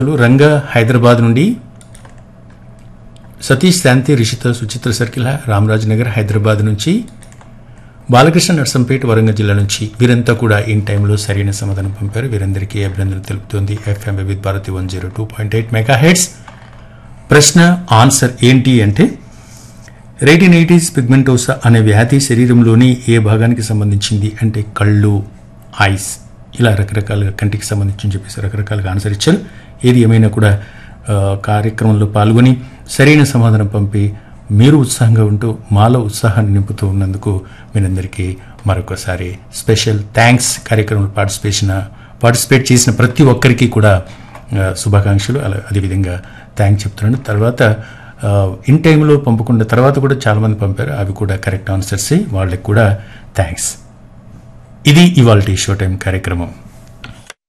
రంగా హైదరాబాద్ నుండి సతీష్ శాంతి రిషిత సుచిత్ర సర్కిల్ రామరాజ్ నగర్ హైదరాబాద్ నుంచి బాలకృష్ణ నర్సంపేట వరంగల్ జిల్లా నుంచి వీరంతా కూడా ఇన్ టైంలో సరైన సమాధానం పంపారు వీరందరికీ అభినందనలు తెలుపుతోంది FM with Bharati one zero two point eight megahertz ప్రశ్న ఆన్సర్ ఏంటి అంటే రేటినైటిస్ పిగ్మెంటోసా అనే వ్యాధి శరీరంలోని ఏ భాగానికి సంబంధించింది అంటే కళ్ళు ఐస్ ఇలా రకరకాలుగా కంటికి సంబంధించి చెప్పేసి రకరకాలుగా ఆన్సర్ ఇచ్చారు ఏది ఏమైనా కూడా ఆ, కార్యక్రమంలో పాల్గొని సరైన సమాధానం పంపి మీరు ఉత్సాహంగా ఉంటూ మాలో ఉత్సాహాన్ని నింపుతూ ఉన్నందుకు మీరందరికీ మరొకసారి స్పెషల్ థ్యాంక్స్ కార్యక్రమంలో పార్టిసిపేషన్ పార్టిసిపేట్ చేసిన ప్రతి ఒక్కరికి కూడా ఆ, శుభాకాంక్షలు అలా అదేవిధంగా థ్యాంక్స్ చెప్తున్నాను తర్వాత ఆ, ఇన్ టైంలో పంపకుండా తర్వాత కూడా చాలామంది పంపారు అవి కూడా కరెక్ట్ ఆన్సర్సే వాళ్ళకి కూడా థ్యాంక్స్ ఇది ఇవాళ షో టైం కార్యక్రమం